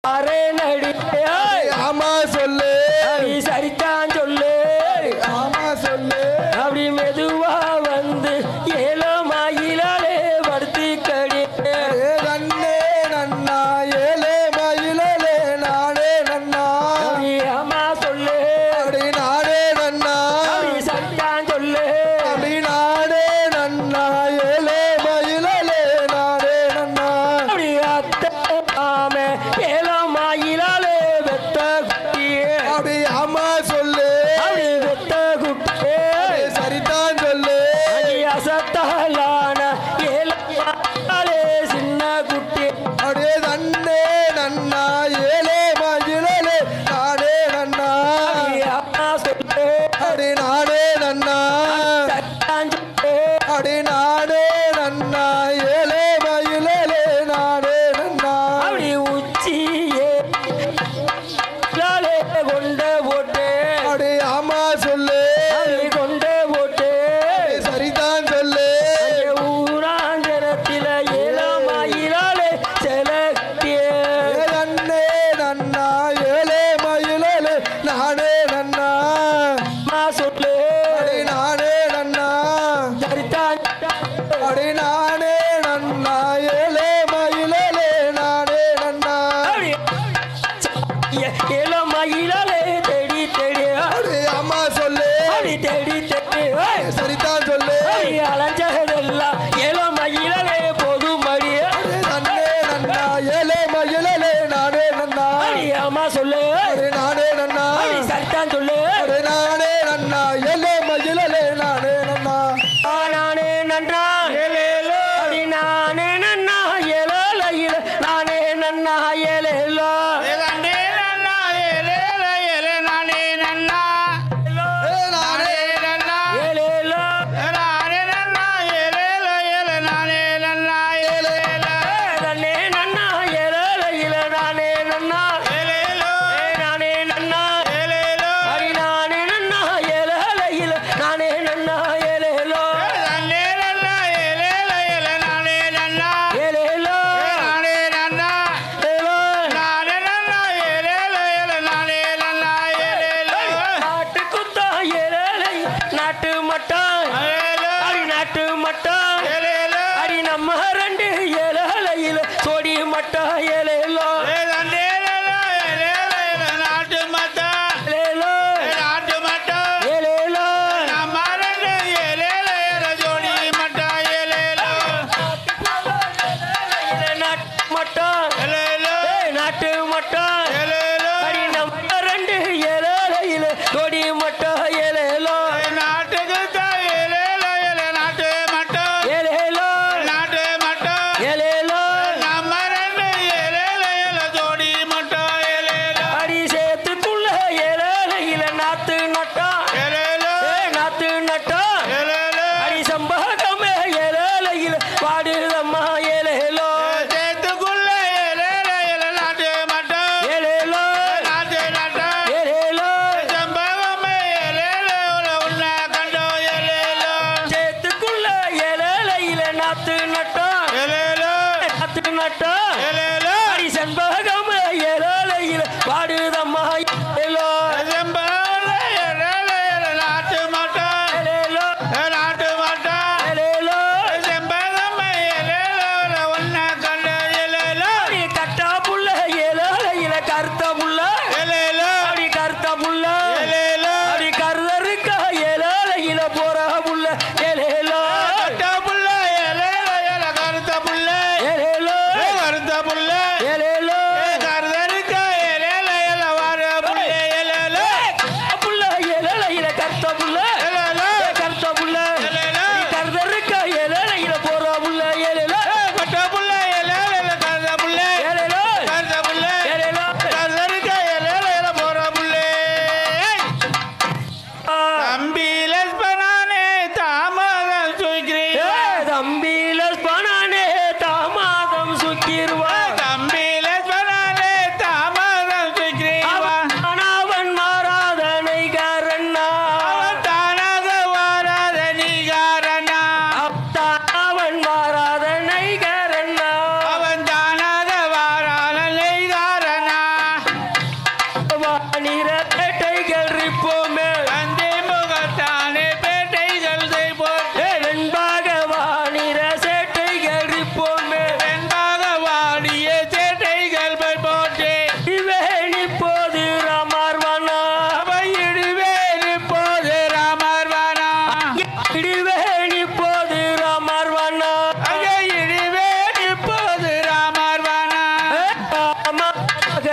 Array நடி ஏய், ஆமா சொல்லு அடி சரிதான் சொல்லு ஆமா சொல்லு அப்படி மெதுவா வந்து ஏழோ மயிலாலே படுத்து கடி ஏ நன்னே நன்னா ஏலே மயிலே நானே நன்னா அப்படி அம்மா சொல்லு அப்படி நானே நன்னா அப்படி சரிதான் சொல்லு அப்படி நானே நன்னா ஏலே மயிலே நானே நன்னா அப்படி அத்தை மாமே ஏழோ மயிலாலே வெத்த குட்டியே அப்படி ஆமா சொல்லு அப்படி வெத்த குட்டியே ஏ சரிதான் சொல்லு அடி அசத்தலான ஏழோ மயிலாலே சின்ன குட்டி அப்படியே நன்னே நன்னா ஏலே மயிலே நானே நன்னா அப்படி அம்மா சொல்லு அப்படி நானே நன்னா சரிதான் சொல்லு அப்படி நானே நன்னா ஏலே மயிலே நானே நன்னா அப்படி உச்சியே லாலே கொண்ட போட்டு அப்படி ஆமா சொல்லு அப்படி கொண்ட போட்டு சரிதான் சொல்லு அங்கே ஊராஞ்சரத்தில ஏழாமாயிராலே செலக்டியே ஏ நன்னே நன்னா ஏலே மயிலே நானே நன்னா அம்மா சொல்லு அப்படி நானே நன்னா சரிதான் அப்படி நானே நன்னா ஏலே மயிலே நானே நன்னா அப்படி ஏழாமாயிராலே தேடி தேடி அப்படி ஆமா சொல்லு அப்படி தேடி தேடி ஏய், சரிதான் சொல்லு அப்படி அலைஞ்சதெல்லாம் ஏழாமாயிராலே போதும் மடிய அப்படி நன்னே நன்னா ஏலே மயிலே நானே நன்னா அப்படி அம்மா சொல்லு அப்படி நானே நன்னா அப்படி சரிதான் சொல்லு அப்படி நானே நன்னா ஏலே மயிலே நானே நன்னா ஆ, நானே நன்றா அப்படி நானே நன்னா ஏழலையில நானே நன்னா ஏழேலோ ஏ நானே ஏழேலோ நானே நன்னா ஏழலையில நானே நன்னா ஏ, நானே நன்னா அடி நானே நன்னா ஏழலையில நானே நன்னா ஏழேலோ ஏழேலோ ஏலோ நாட்டு குத்தா ஏழலை நாட்டு மட்டம் அடி நாட்டு மட்டம் அடி நம்ம ரெண்டு ஏழலையில சோடி மட்டம் ஏழேலோ ஏழேலோ ஏழேலோ நாட்டு மட்டம் ஏய், நாட்டு மட்டம் அடி நம்ம ரெண்டு ஏழலையில சோடி மட்டம் ஏழேலோ ஏழேலோ ஏழேலோ அடி சேத்துக்குள்ள ஏழலையில நாத்து நட்டம் ஏய், நாத்து நட்டம் அடி சம்பாகமே ஏழலையில பாடுதம்மா ஏழேலோ ஏழேலோ ஏழேலோ சேத்துக்குள்ள ஏழலையில நாத்து நட்டம் நாத்து நட்டம் அடி செண்பகம் ஏழலையில பாடுதம்மா ஏழோ ஏழேலோ ஏழேலோ அடி கட்டா புள்ள ஏழலையில கருத்த புள்ள அடி கருத்த புள்ள அடி கருதருக்கா ஏழலையில போற புள்ள ஏழேலோ ஏழேலோ ஏழேலோ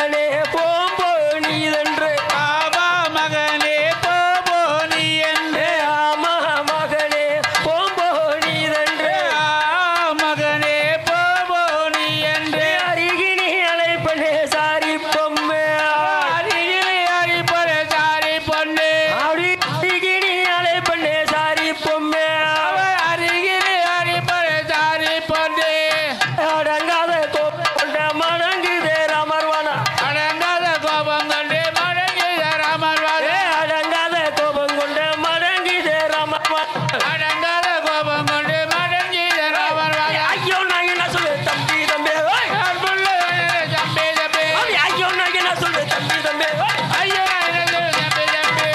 மகனே போம்போ நீதென்று பாபா மகனே போபோ நீ என்று ஆமா மகனே போம்போ நீதென்று ஆ, மகனே போபோ நீ என்று அருகினி அழைப்பனே சாரி பொம்மை அருகிலே அடிப்பட சாரி பொண்ணு அப்படி அருகினி அழைப்பனே சாரி பொம்மை அவ அருகிலே அடிப்பட சாரி பொண்ணு அடங்காத கொண்ட மணங்குதே ரமர்வனா அடங்காத கோபம் கண்டு மடங்கி ராமர்வாத ஏ அடங்காத கோபம் கொண்ட மடங்குதே ரமர்வனா அடங்காத கோபம் கொண்டு மடங்கி ராமர்வாத ஐயோ நான் என்ன சொல்லுவேன் தம்பி தம்பி ஓய். அன்புள்ள ஜம்பே ஜம்பே அப்படி ஐயோ நான் என்ன சொல்லுவேன் தம்பி தம்பி ஓய். ஐயோ ஜம்பே ஜம்பே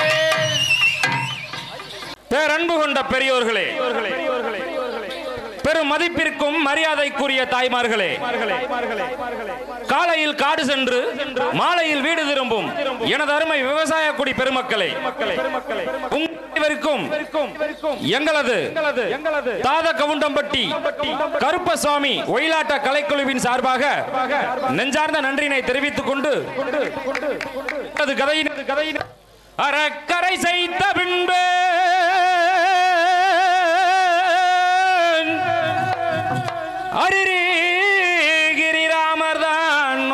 பேரன்பு கொண்ட பெரியோர்களே பெரும் மதிப்பிற்கும் மரியாதைக்குரிய தாய்மார்களே காலையில் காடு சென்று மாலையில் வீடு திரும்பும் எனது அருமை விவசாய குடி பெருமக்களே உங்கள் அனைவருக்கும் எங்களது தாத கவுண்டம்பட்டி கருப்பசாமி ஒயிலாட்ட கலைக்குழுவின் சார்பாக நெஞ்சார்ந்த நன்றினை தெரிவித்துக் கொண்டு அது கதையின் கதையின் அறக்கரை செய்த பின்பு அரிகிரி ராமர்தான்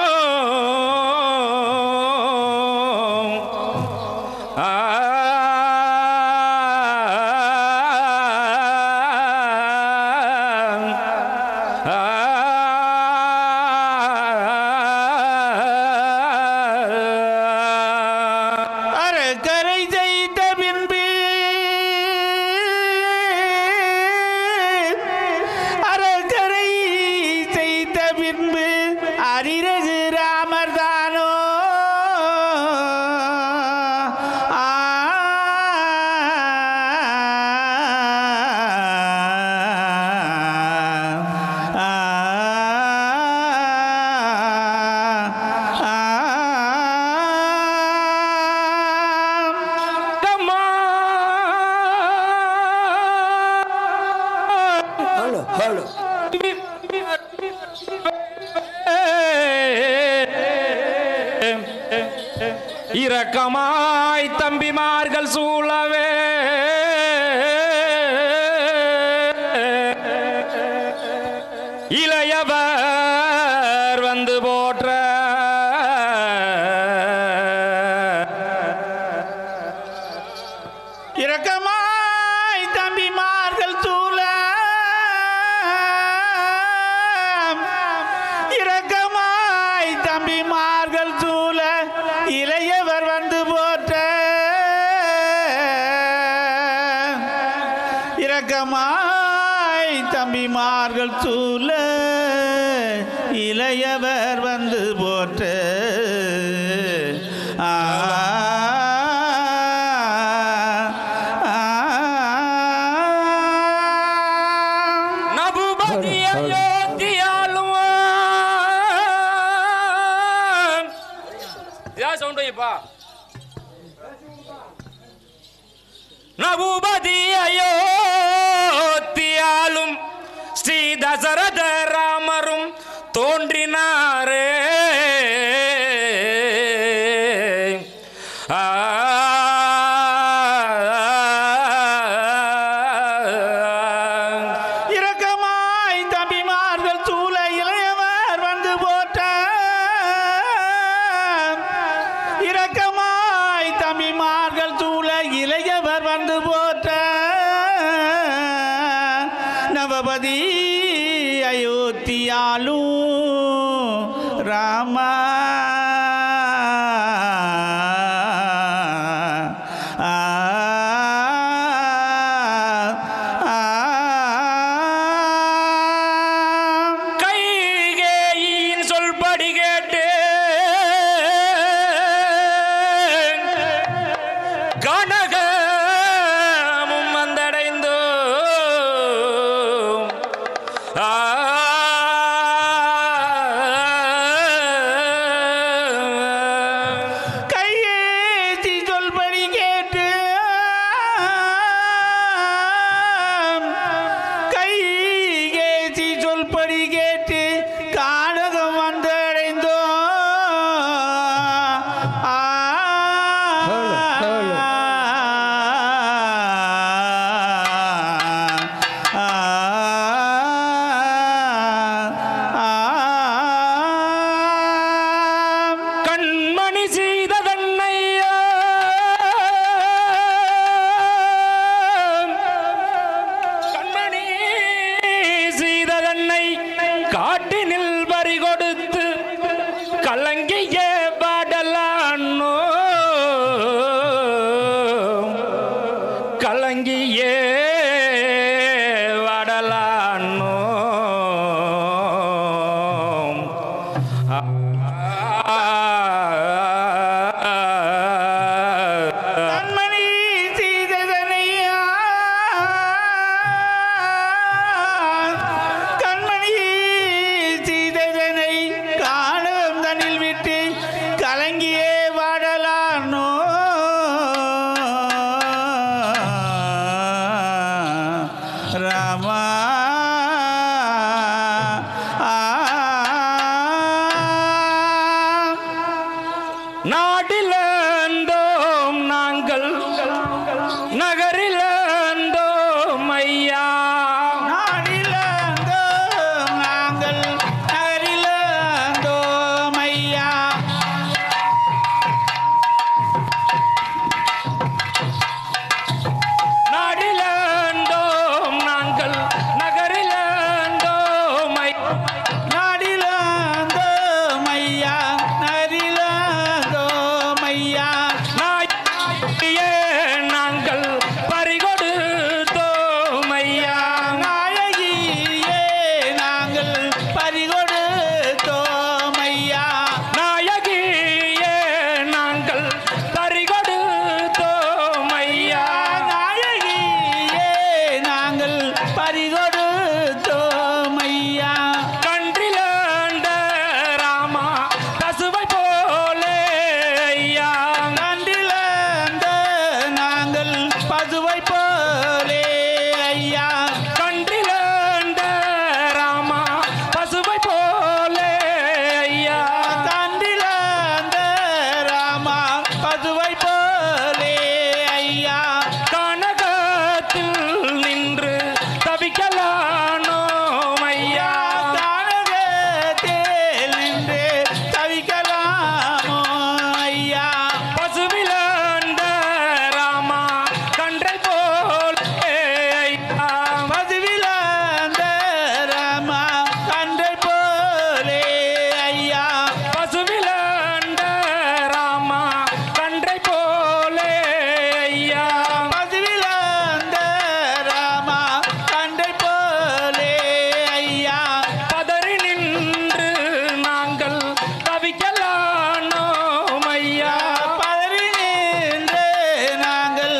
அறக்கரை செய்த பின்பு அறக்கரை செய்த பின்பு அரிரகு ராமர் தானோ ஆ ஹலோ ஹலோ இரக்கமாய் தம்பிமார்கள் சூழவே இளையவர் வந்து போற்ற இரக்கமாய் தம்பிமார்கள் சூழ இரக்கமாய் தம்பிமார்கள் சூழ இளையவர் வந்து போற்ற இரக்கமாய் தம்பிமார்கள் சூழ இளையவர் வந்து போற்ற ஆ நபுபதி அயோத்தியாலும் யா சவுண்ட் வைப்பா நபுபதி அயோத்தியாலும் ஸ்ரீ தசரத ராமரும் தோன்றினாரே ஆ இரக்கமாய் தம்பிமார்கள் சூழ இளையவர் வந்து போற்ற இரக்கமாய் தம்பிமார்கள் சூழ இளையவர் வந்து போற்ற நவபதி அயோத்தியாலு ராமா ஆ கைகேயின் சொல்படி கேட்டு கனகமும் வந்தடைந்தோ ஆ கண்மணி செய்ததன்னையா கண்மணி செய்ததன்னை காட்டினில் பறி கொடுத்து கலங்கிய பாடலானோ கலங்கியே வாடலானோ கண்மணி செய்ததனையா கண்மணி செய்ததனை காணும் தனில் விட்டு கலங்கியே வாடலானோ ராமா ஆ நாட்டிலந்தோம் நாங்கள் நகரிலந்தோம் ஐயா நாடிலந்தோம் நாங்கள் நகரிலந்தோம் ஐயா நாடிலந்தோம் நாங்கள் நகரிலந்தோம் ஐயா நாடிலந்தோம் ஐயா நகரிலந்தோம் ஐயா நாயே நாங்கள் பறிகொடுத்தோம் ஐயா நாயகியே நாங்கள் பறிகொடுத்தோம் ஐயா நாயகியே நாங்கள் பறிகொடுத்தோம் ஐயா நாயகியே நாங்கள் பறிகொடுத்தோம் ஐயா கன்றிலண்ட ராமா பசுவை போலே ஐயா கண்டிலந்த நாங்கள் பசுவை போலே ஐயா கன்றிலண்ட ராமா பசுவை போலே ஐயா கண்டிலந்த ராமா பசுவை போலே ஐயா கனகத்தில் நின்று தவிக்கலானோம் ஐயா தானகத்தில் நின்று தவிக்கலாமோ ஐயா பசுவிலண்ட ராமா கன்றை போலே ஐயா பசுவிலந்த ராமா கன்றை போலே ஐயா பசுவிலண்ட ராமா கன்றை போலே ஐயா பசுவிலந்த ராமா கன்றை போலே ஐயா பதறி நின்று நாங்கள் தவிக்கலானோம் ஐயா பதறி நின்று நாங்கள்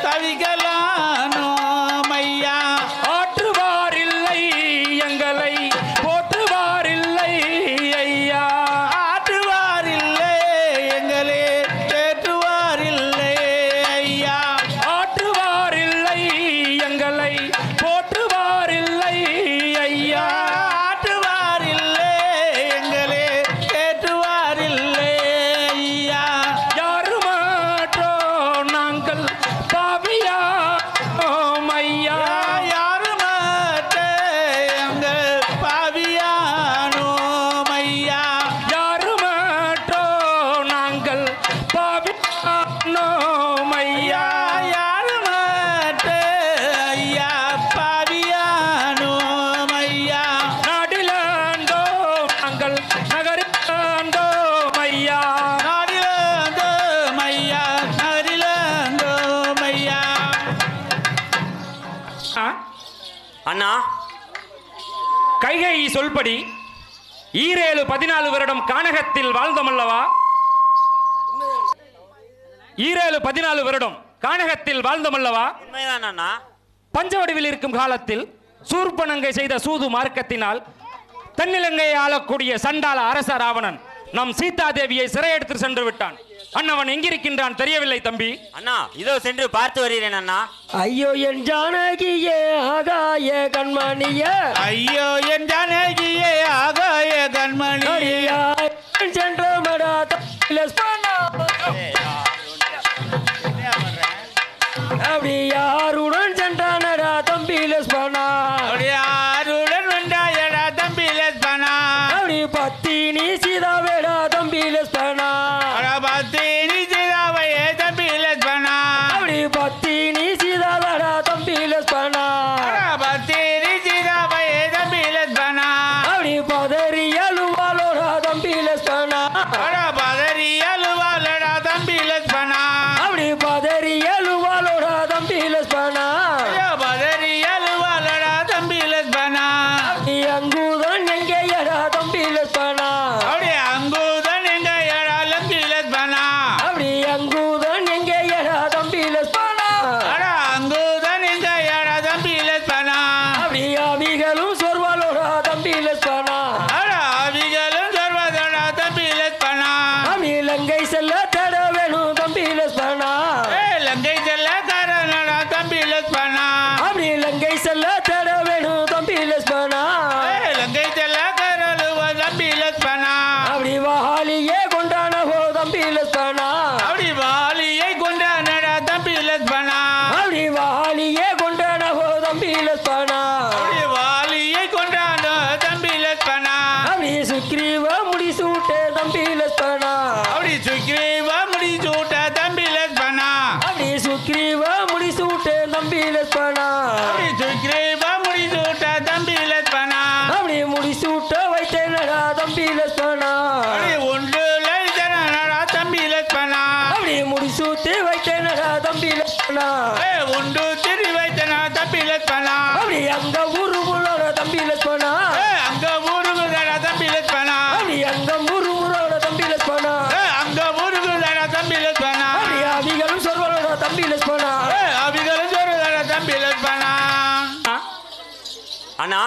தவிக்கலானோம் ஐயா ஆற்றுவாரில்லை எங்களை போற்றுவாரில்லை ஐயா ஆற்றுவாரில்லை எங்களே தேற்றுவாரில்லை ஐயா ஆற்றுவாரில்லை எங்களை போற்றுவாரில்லை ஐயா ஆற்றுவாரில்லை எங்களே தேற்றுவாரில்லை ஐயா யாருமாற்றோ நாங்கள் பாவியாம் ஐயா யாருமற்ற எங்கள் பாவியானோம் ஐயா யாருமாற்றோ நாங்கள் பாவியானோம் ஐயா யாருமற்ற ஐயா பாவியானோம் ஐயா நாடிலாண்டோ நாங்கள் நகரிலாண்டோ ஐயா நாடிலந்தோம் ஐயா நகரிலந்தோம் ஐயா அண்ணா கைகை சொல்படி ஈரேழு பதினாலு வருடம் கானகத்தில் வாழ்ந்தமல்லவா ஈரேழு பதினாலு வருடம் கானகத்தில் வாழ்ந்தமல்லவா உண்மைதான் அண்ணா பஞ்சவடிவில் இருக்கும் காலத்தில் சூர்பனங்கை செய்த சூது மார்க்கத்தினால் தென்னிலங்கையை ஆளக்கூடிய சண்டால அரச ராவணன் நம் சீதாதேவியை சிறையெடுத்து சென்று விட்டான் அண்ணவன் எங்கிருக்கின்றான் தெரியவில்லை தம்பி அண்ணா இதோ சென்று பார்த்து வருகிறேன் அண்ணா ஐயோ என் ஜானகியே ஆகாய கண்மணியே ஐயோ என் ஜானகியே ஆகாய கண்மணி அடியாய் சென்ற மடா அப்படி யாருடன் சென்றானடா தம்பி லஸ்பனா யாருடன் வந்தாயடா தம்பி லட்சணா அப்படி பத்தினி சீதாவேடா தம்பி லஸ்பனா தம்பி லட்சுமணா அப்படி வாலியை கொண்டானடா தம்பி லட்சுமணா அப்படி வாலியே கொண்டாடவோ தம்பி லட்சுமணா அப்படி வாலியை கொண்டாட தம்பி லட்சுமணா அப்படி சுக்ரீவ முடி சூட்டே தம்பி லட்சுமணா அப்படி சுக்ரீவ முடி சூட்ட தம்பி லட்சுமணா அப்படி சுக்ரீவ முடி சூட்டே தம்பி லட்சுமணா அப்படி சுக்ரீவ முடி சூட்ட தம்பி லட்சுமணா அப்படி முடி சூட்ட வைத்தேனடா தம்பி லட்சுமணா அப்படி ஒன்று லட்சணடா தம்பி லட்சுமணா அப்படி முடி சூட்டி வைத்தேனடா தம்பி லட்சுமணா ஏ உண்டு திரி வைத்தனா தம்பி லட்சுமணா அப்படி அங்க உருமுளோட தம்பி லட்சுமணா ஏ அங்க ஊருகுதடா தம்பி லட்சுமணா அப்படி அங்க உருமுளோட தம்பி லட்சுமணா ஏ அங்க ஊருகுதடா தம்பி லட்சுமணா அப்படி அவிகளும் சொல்வனோட தம்பி லட்சுமணா ஏ அவிகளும் சொல்றதடா தம்பி லட்சுமணா அண்ணா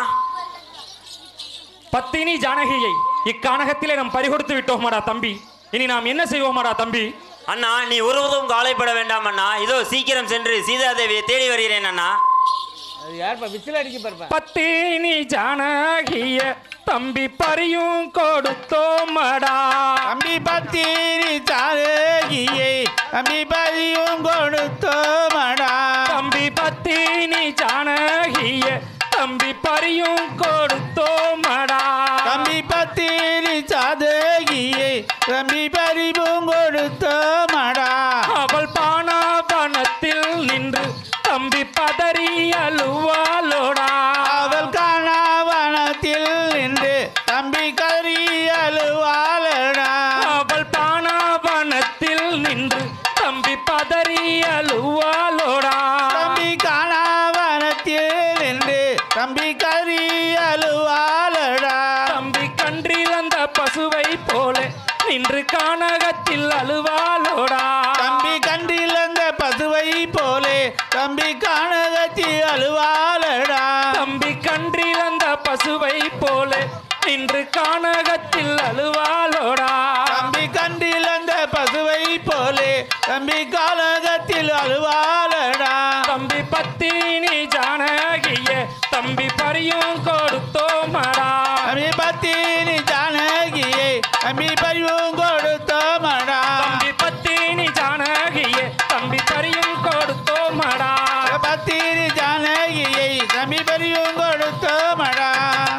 பத்தினி ஜானகியை இக்கானகத்திலே நாம் பறிகொடுத்து விட்டோமாடா தம்பி இனி நாம் என்ன செய்வோமாடா தம்பி அண்ணா நீ ஒருவதும் கவலைப்பட வேண்டாம் அண்ணா இதோ சீக்கிரம் சென்று சீதாதேவியை தேடி வருகிறேன் அண்ணா அது யார்ப்பா விசில் அடிக்க பாருப்பா பத்தினி ஜானகிய தம்பி பறியும் கொடுத்தோமடா தம்பி பத்திரி தாரகியை தம்பி பதியும் கொடுத்தோமடா தம்பி பத்தினி ஜானகிய தம்பி பறியும் கொடுத்தோமடா தம்பி பத்திரி சாதகியை தம்பி பறிவும் கொடுத்தோமடா அவள் பானாபனத்தில் நின்று தம்பி பதறி அழுவாளோடா அவள் காணாவனத்தில் நின்று தம்பி கறி அழுவாளடா அவள் பானாபனத்தில் நின்று தம்பி பதறி அழுவாளோடா தம்பி காணாவனத்தில் நின்று தம்பி கறி அழுவாளடா தம்பி கன்றில் அந்த பசுவை போல நின்று கானகத்தில் அழுவாளோடா தம்பி கண்டில் அந்த பசுவை போலே தம்பி காணகத்தி அழுவாளடா தம்பி கன்றில் அந்த பசுவை போல நின்று கானகத்தில் அழுவாளோடா தம்பி கண்டில் அந்த பசுவை போலே தம்பி கானகத்தில் அழுவாளடா தம்பி பத்தினி ஜானகிய தம்பி பறியும் கொடுத்தோமடா தம்பி பத்தினி ஜானகியை தம்பி பரிவும் கொடுத்தோமடா தம்பி பத்தினி ஜானகிய தம்பி பறியும் கொடுத்தோமடா பத்தினி ஜானகியை தம்பி பரிவும் கொடுத்தோமடா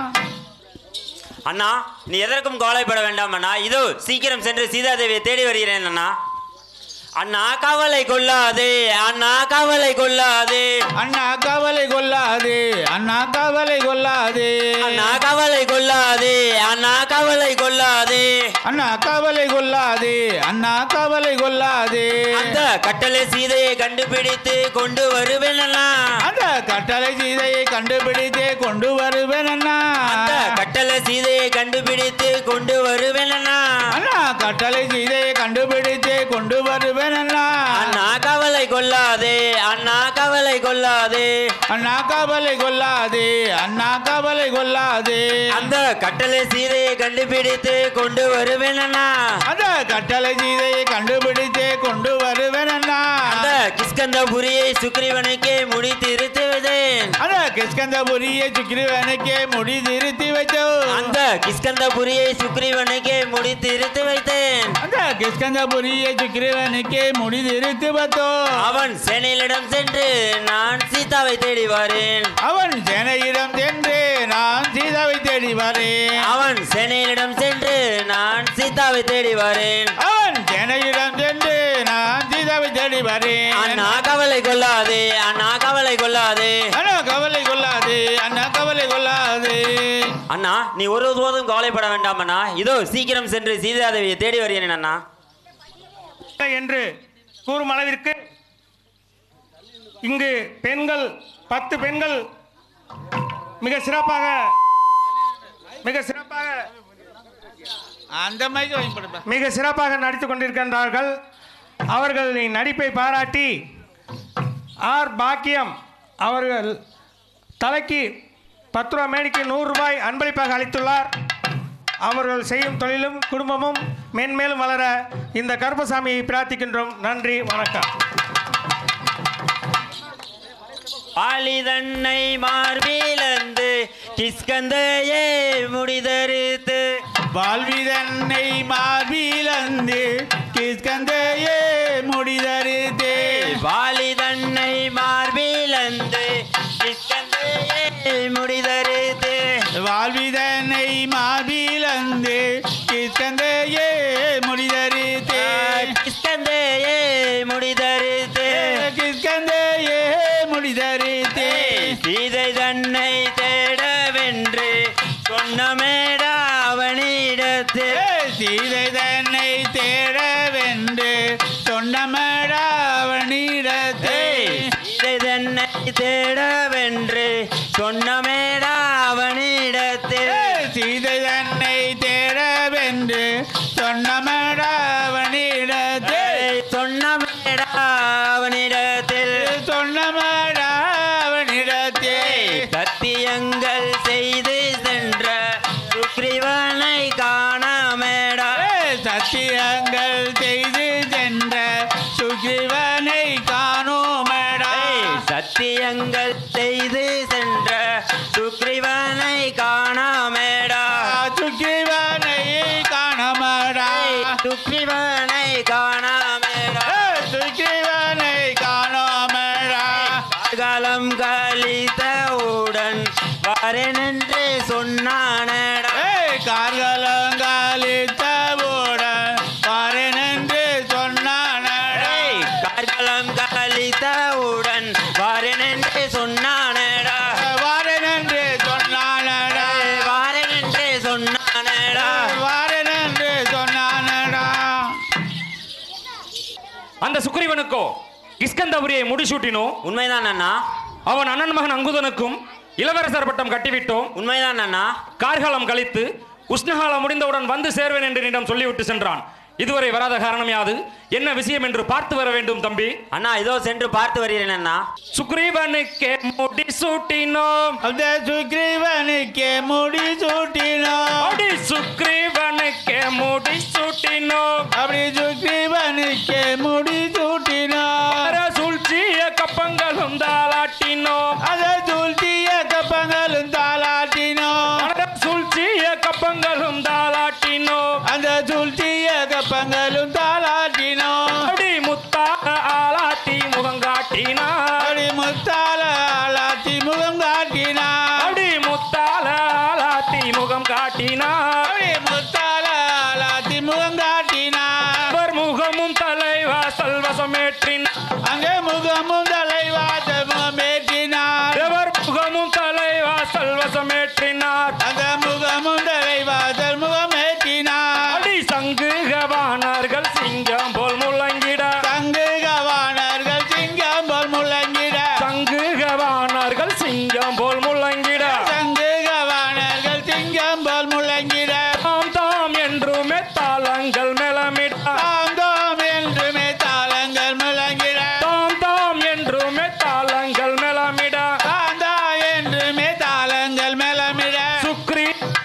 அண்ணா நீ எதற்கும் கவலைப்பட வேண்டாம் அண்ணா இதோ சீக்கிரம் சென்று சீதாதேவியை தேடி வருகிறேன் அண்ணா அண்ணா கவலை கொள்ளாதே அண்ணா கவலை கொள்ளாதே அண்ணா கவலை கொள்ளாதே அண்ணா கவலை கொள்ளாதே அண்ணா கவலை கொள்ளாதே அண்ணா கவலை கொள்ளாதே அண்ணா கவலை கொள்ளாதே அண்ணா கவலை கொள்ளாதே அந்த கட்டளை சீதையை கண்டுபிடித்து கொண்டு வருவேன் அண்ணா அந்த கட்டளை சீதையை கண்டுபிடித்தே கொண்டு வருவேன் அண்ணா அந்த கட்டளை சீதையை கண்டுபிடித்து கொண்டு வருவேன் அண்ணா அண்ணா கட்டளை சீதையை கண்டுபிடித்தே கொண்டு வருவேன் அண்ணா அண்ணா கவலை கொள்ளாதே அண்ணா கவலை கொள்ளாதே அண்ணா கவலை கொள்ளாதே அண்ணா கவலை கொள்ளாதே அந்த கட்டளை சீதையை கண்டுபிடித்து கொண்டு வருவேன் அண்ணா அந்த கட்டளை சீதையை கண்டுபிடித்தே கொண்டு வருவேன் அண்ணா அந்த கிஷ்கந்தபுரியை சுக்ரீவனுக்கே முடி திருத்துவதேன் அந்த கிஷ்கந்தபுரியை சுக்ரீவனுக்கே முடி திருத்தி வைத்தோம் அந்த கிஷ்கந்தபுரியை சுக்ரீவனுக்கே முடி திருத்து வைத்தேன் அந்த கிஷ்கந்தபுரியை சுக்ரீவனுக்கே முடி திருத்தி வைத்தோம் அவன் சேனையிலிடம் சென்று நான் சீதாவை தேடி வரேன் அவன் சேனையிடம் சென்று நான் சீதாவை தேடி வரேன் அவன் சேனையிலிடம் சென்று நான் சீதாவை தேடி வரேன் அவன் சேனையிடம் சென்று நான் சீதாவை தேடி வரேன் அண்ணா கவலை கொள்ளாதே அண்ணா கவலை கொள்ளாதே அண்ணா கவலை கொள்ளாதே அண்ணா கவலை கொள்ளாதே அண்ணா நீ ஒரு போதும் கவலைப்பட வேண்டாம் அண்ணா இதோ சீக்கிரம் சென்று சீதாதேவியை தேடி வருகிறேன் அண்ணா என்று கூறும் அளவிற்கு இங்கு பெண்கள் பத்து பெண்கள் மிக சிறப்பாக மிக சிறப்பாக அந்த மாதிரி வாங்கி கொடுப்பேன் மிக சிறப்பாக நடித்துக் கொண்டிருக்கின்றார்கள் அவர்களின் நடிப்பை பாராட்டி ஆர் பாக்கியம் அவர்கள் தலைக்கு பத்து ரூபா மேனிக்கு நூறு ரூபாய் அன்பளிப்பாக அளித்துள்ளார் அவர்கள் செய்யும் தொழிலும் குடும்பமும் மென்மேலும் வளர இந்த கருப்பசாமியை பிரார்த்திக்கின்றோம் நன்றி வணக்கம் பாலிதன்னை மார்பிலந்து கிஸ்கந்தையே முடிதறுத்து வாழ்விதன்னை மார்பிலந்து கிஸ்கந்தையே முடிதருதே வாலிதன்னை மார்பிலந்து கிஷ்கந்தையே முடிதருது வாழ்விதன்னை மார்பிலந்து கிஸ்கந்தையே முடிதருதே கிஷ்கந்தையே முடிதருது கிஸ்கந்தையே முடிதருதே சீதை தன்னை தேடவென்று சொன்னமேடா அவனிடத்து சீதை தன்னை தேடவென்று சொன்னமடாவனிடத்தே சீதை தன்னை தேடவென்று சொன்னமேடா அவனிடத்து சீதை தன்னை தேடவென்று சொன்னமடாவனிடத்தே சொன்னமேடா அவனிடத்தில் சொன்னமடாவனிடத்தே சத்தியங்கள் செய்து சென்ற சுக்ரீவனை காணமேடா சத்தியங்கள் செய்து சென்ற சுகிவனை காணோமடா சத்தியங்கள் செய்து சென்ற சுக்ரீவனை காணாமேடா சுகிவனை காணமடா சுக்ரீவனை காணாமேடா சுகிவனை காணோமடா காலம் கழித்தவுடன் வரனென்று சொன்னானடா கார்களங்காலித்தவுடன் பாருனென்று சொன்னானடா காலம் கழித்தவுடன் வரனென்று சொன்னானடா வாரனென்று சொன்னானடா வாரனென்று சொன்னானடா வாரனென்று சொன்னானடா அந்த சுக்ரீவனுக்கோ கிஸ்கந்தபுரியை முடிசூட்டினோ உண்மைதான் அண்ணா அவன் அண்ணன் மகன் அங்குதனுக்கும் இளவரசர் பட்டம் கட்டிவிட்டோம் உண்மைதான் அண்ணா கார்காலம் கழித்து உஷ்ணகாலம் முடிந்தவுடன் வந்து சேர்வேன் என்று என்னிடம் சொல்லிவிட்டு சென்றான் இதுவரை வராத காரணம் யாது என்ன விஷயம் என்று பார்த்து வர வேண்டும் தம்பி அண்ணா இதோ சென்று பார்த்து வருகிறேன் அண்ணா சுக்ரீவனுக்கே முடி சூட்டினோம் அந்த சுக்ரீவனுக்கு முடி சூட்டினோம் அடி சுக்ரீவனுக்கே முடி சூட்டினோம் அப்படி சுக்ரீவனுக்கு முடி சூட்டினோம் அர சூழ்ச்சிய கப்பங்களும் தாளாட்டினோம் அத சூழ்த்திய கப்பங்களும் தாளாட்டினோம் அட சூழ்ச்சிய கப்பங்களும் தாளாட்டினோம் அந்த சூழ்த்திய கப்பங்களும் தாளாட்டினோம் அடி முத்தாக ஆளாட்டி முகங்காட்டினார் அப்படி முத்தால ஆளாத்தி முகம் காட்டினார் அடி முத்தால ஆளாட்டி முகம் காட்டினார் அப்படி முத்தால ஆளாத்தி முகம் காட்டினார் அவர் முகமும் தலைவாசல் வசமேற்றினார் அங்கே முகமும் தலைவாசமும் ஏற்றினார் எவர் முகமும் தலைவாசல் வசமேற்றினார் அந்த முகமும் தலைவாசல் முகம் ஏற்றினார் அடி சங்கு கவானார்கள் சிங்கம் போல் முழங்கிட தங்கு கவானர்கள் சிங்கம் போல் முழங்கிட சங்கு கவானார்கள் சிங்கம் போல் முழங்கிட தங்கு கவானர்கள் சிங்கம் போல் முழங்கிட தாம் தாம் என்றுமே தாளங்கள் மேலமிட தாந்தோம் என்றுமே தாளங்கள் முழங்கிட தாம் தாம் என்றுமே தாளங்கள் மேலமிட தாந்தா என்றுமே தாளங்கள் மேலமிட சுக்ரி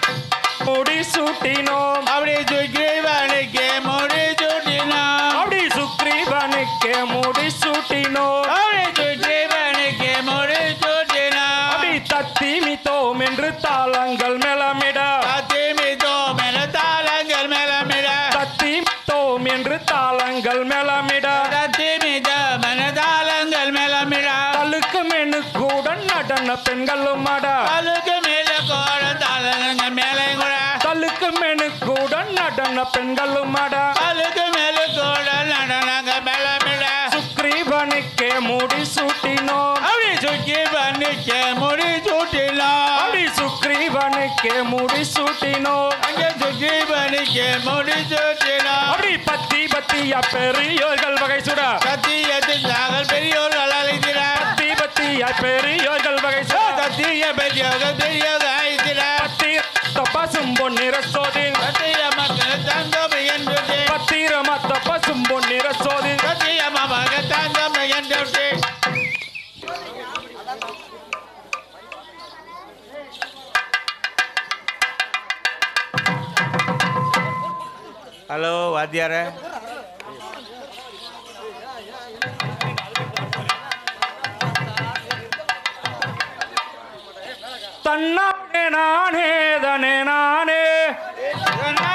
முடி சூட்டினோம் அப்படி சுக்ரீவனுக்கு முடி சூட்டினோம் அப்படி சுக்ரீவனுக்கு முடி சூட்டினோம் அப்படி சுக்ரீவனுக்கு முடி சூட்டினோம் அப்படி தத்தி மித்தோம் என்று தாளங்கள் மேலமிட தத்திமிதோம் என தாளங்கள் மேலமிட தத்தி மித்தோம் என்று தாளங்கள் மேலமிட தத்திமிதோம் என தாளங்கள் மேலமிட தலுக்கு மெனுக்குடன் நடன பெண்களும் அட அழுக்கு மேல கோட தாளங்கள் மேலே கூட தலுக்கு மெனுக்குடன் நடன பெண்களும் அட அழுக்கு மேல கோட நடனங்க மேலமிட சுக்ரீவனுக்கே முடி சூட்டினோம் அப்படி சுக்ரீவனுக்கு முடி சூட்டினோம் அப்படி சுக்ரீவனுக்கே முடி சூட்டினோம் அங்கே சுக்ரீவனுக்கு முடி சூட்டினோம் அப்படி பத்தி பத்தியா பெரியோர்கள் வகை சுட சத்தியத்தில் நாங்கள் பெரியோர்கள் அழைக்கிறார் பத்தி பத்தியா பெரியோர்கள் வகை சுட சத்திய பெரியோர்கள் பெரியோர்கள் அழைக்கிறார் பத்தி பசும் பொன்னிற சோதி சத்திய மக்கள் தந்தோம் என்று பத்திர மத்த பசும் பொன்னிற சோதி சத்திய மக தந்தோம் என்று ஹலோ வாத்தியார தன்னானே நானே தனே நானே நானே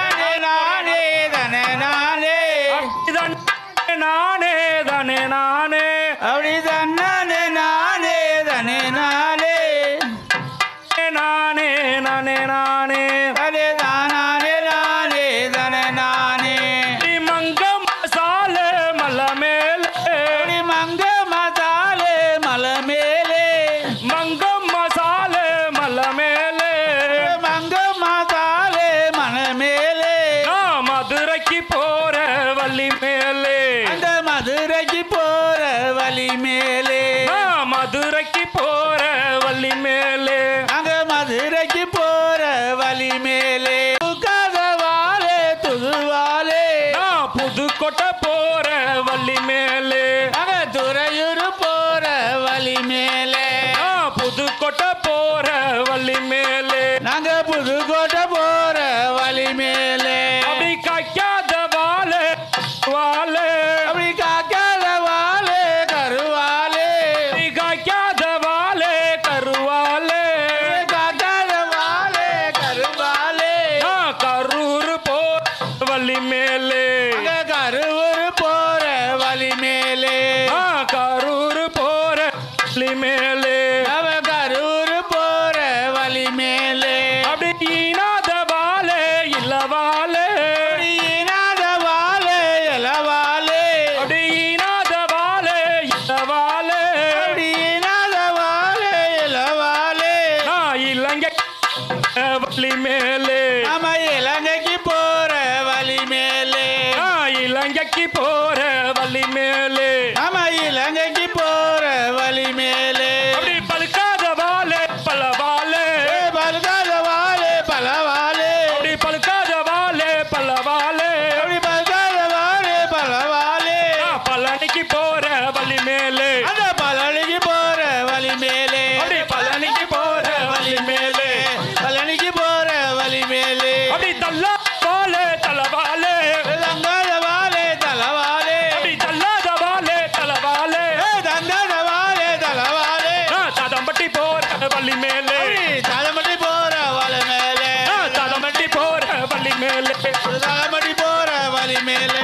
வள்ளி மேலே அந்த மதுரைக்கு போற வழி மேலே நான் மதுரைக்கு போற வள்ளி மேலே அங்க மதுரைக்கு போற வழி மேலே கதவாலே துதுவாலே நான் புதுக்கோட்டை போற வள்ளி மேலே அங்க துறையூர் போற வழி மேலே நான் புதுக்கோட்டை போற வள்ளி மேலே நாங்க புதுக்கோட்டை போற வழி மேலே அப்படி காய்க்காத வாழை வாழை அப்படி காக்காத வாழே கருவாலே அப்படி காய்க்காத வாழை கருவாலே காக்காத வாழே கருவாலே நான் கரூர் போற வள்ளி மேலே அங்க கருவூர் போற வழி மேலே நான் கரூர் போற வள்ளி மேலே அவ கரூர் போற வழி மேலே அப்படி ஈனாத வாழை இல்ல வாழை ஈனாத வாழே இளவாலே அப்படி ஈனாத வாழை இல்ல வாழை ஈனாத வாழே இளவாலே நான் இலங்கை வள்ளி மேலே நம்ம இலங்கைக்கு போற வழி மேலே நான் இலங்கைக்கு போற வள்ளி மேலே நம்ம இலங்கைக்கு போற வழி மேலே அப்படி பழுக்காத வாழை பல வாழை பல்காத வாழே பல வாழே அப்படி பழுக்காத வாழை பல வாழை அப்படி பல்காத வாழே பல வாழே நான் பழனிக்கு போற வள்ளி மேலே அந்த பழனிக்கு போற வழி மேலே அப்படி பழனிக்கு போற வள்ளி மேலே பழனிக்கு போற வழி மேலே அப்படி தள்ளா வாழை தல வாழை தங்காத வாழே தல வாழே அப்படி தள்ளாத வாழை தல வாழை தங்காத வாழே தல வாழே நான் ததம்பட்டி போற வள்ளி மேலே தலைமட்டி போற வழி மேலே நான் ததம்பட்டி போற வள்ளி மேலே தலைமட்டி போற வழி மேலே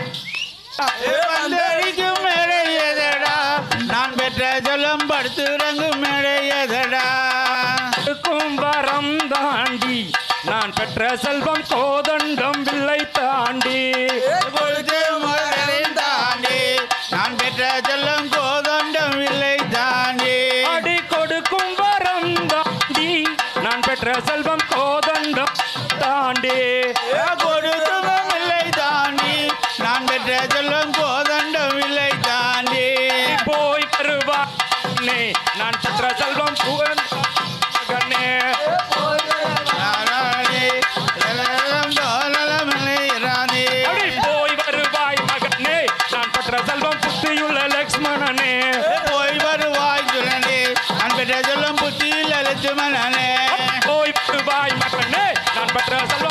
வந்தடிக்கும் மேடையதடா நான் பெற்ற சொல்லம் படுத்துறங்கும் மேடையதடா இருக்கும் வரம் தாண்டி நான் பெற்ற செல்வம் கோதண்டம் வில்லை தாண்டி கொடுத்து முதலையும் தாண்டி நான் பெற்ற செல்லம் கோதண்டம் இல்லை தாண்டி அடி கொடுக்கும் வரம் தாண்டி நான் பெற்ற செல்வம் கோதண்டம் தாண்டி கொடுத்ததும் இல்லை தாண்டி நான் பெற்ற செல்லம் கோதண்டம் இல்லை தாண்டி போய் வருவானே நான் பெற்ற செல்வம் புகழே நாராயணி, எல்லாம் தோழலம் இல்லை ராணி. அப்படி போய் வருவாய் மகனே நான் பெற்ற செல்வம் புத்தியுள்ள லக்ஷ்மணனே போய் வருவாய் சுரனே நான் பெற்ற செல்லம் புத்தியில் அழைத்து மனனே போய் வருவாய் மகனே நான் பெற்ற செல்வம்